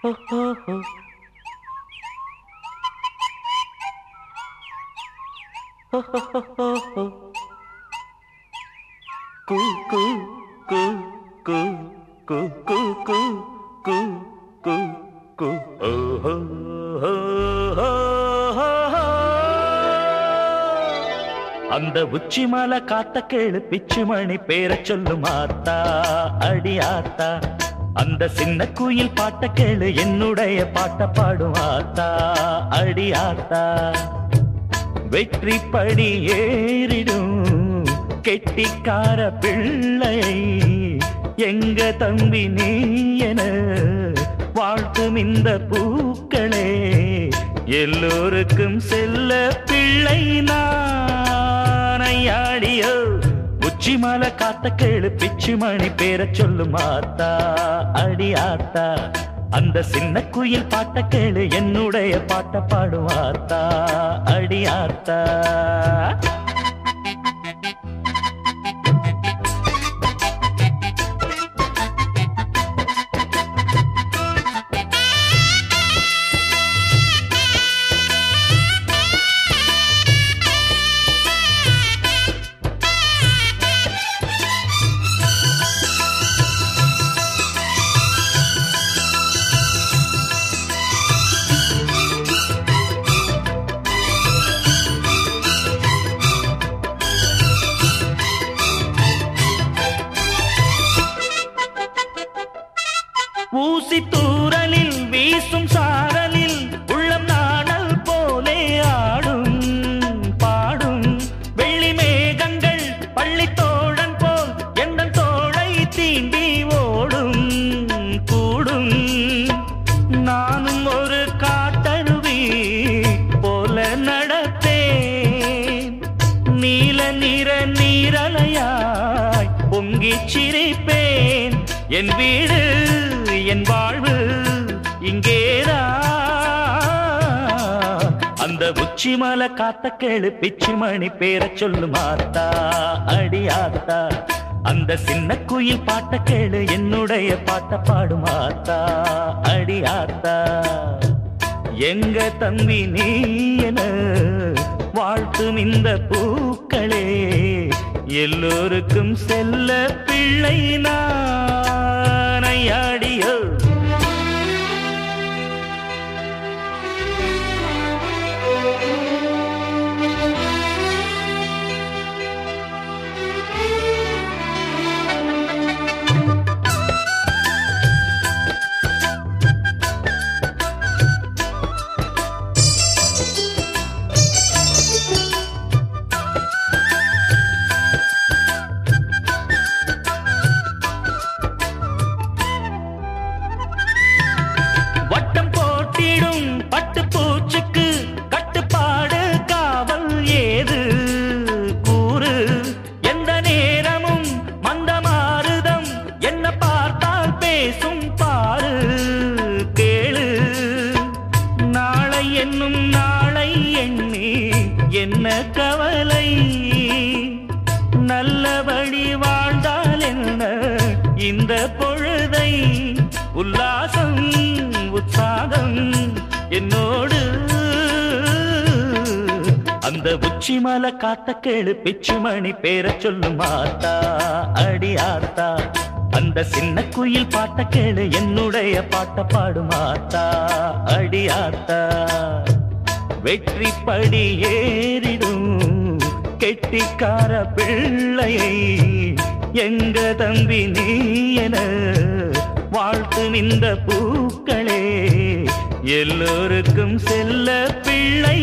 கூ கூ கூ கூ கூ கூ கூ கூ கூ கூ ஓஹோ அந்த உச்சி மலை காத்த கேளு பிச்சு மணி பேர சொல்லும் ஆத்தா அடி ஆத்தா அந்த சின்ன குயில் பாட்ட கேளு என்னுடைய பாட்ட பாடும் ஆத்தா அடி ஆத்தா வெற்றி படி ஏறிடும் கெட்டிக்கார பிள்ளை எங்க தம்பி நீ என வாழ்த்தும் இந்த பூக்களே எல்லோருக்கும் செல்ல பிள்ளை நானையாடியோ உச்சி மலை காத்த கேளு பிச்சு மணி பேர சொல்லும் ஆத்தா அடி ஆத்தா அந்த சின்ன குயில் பாட்ட கேளு என்னுடைய பாட்ட பாடுவாத்தா அடி ஆத்தா ஊசி தூரலில் வீசும் சாரலில் உள்ளம் நாணல் போலே ஆடும் பாடும் வெள்ளி மேகங்கள் பள்ளி தோழன் போல் எங்கள் தோளை தீண்டி ஓடும் கூடும் நானும் ஒரு காட்டருவி போல நடத்தேன் நீல நிற நீரலையாய் பொங்கிச் சிரிப்பேன் என் வீடு என் வாழ்வு இங்கேதான் அந்த உச்சி மலை காத்த கேளு பிச்சு மணி பேர சொல்லும் ஆத்தா அடி ஆத்தா அந்த சின்ன குயில் பாட்ட கேளு என்னுடைய பாட்ட பாடும் ஆத்தா அடி ஆத்தா எங்க தம்பி நீ என வாழ்த்தும் இந்த பூக்களே எல்லோருக்கும் செல்ல பிள்ளை நானையாடியோ வட்டம் போட்டிடும் பட்டு பூச்சுக்கு கட்டுப்பாடு காவல் ஏது கூறு எந்த நேரமும் மந்த மாறுதம் என்ன பார்த்தால் பேசும் பாரு கேளு நாளை என்னும் நாளை எண்ணி என்ன கவலை நல்லபடி வாழ்ந்தால் என்ன இந்த பொழுதை உல்லாசம் உற்சாகம் என்னோடு அந்த உச்சி மலை காத்த கேளு பிச்சு மணி பேர சொல்லும் ஆத்தா அடி ஆத்தா அந்த சின்ன குயில் பாட்ட கேளு என்னுடைய பாட்ட பாடும் ஆத்தா அடி ஆத்தா வெற்றி படி ஏறிடும் கெட்டிக்கார பிள்ளையை எங்க தம்பி நீ என வாழ்த்து இந்த பூக்களே எல்லோருக்கும் செல்ல பிள்ளை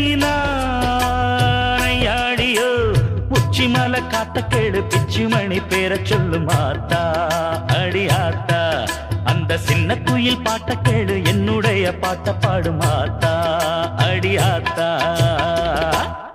நானையாடியோ உச்சி மலை காத்த கேடு பிச்சு மணி பேர சொல்லும் ஆத்தா அடி ஆத்தா அந்த சின்ன குயில் பாட்ட கேடு என்னுடைய பாட்ட பாடும் ஆத்தா அடி ஆத்தா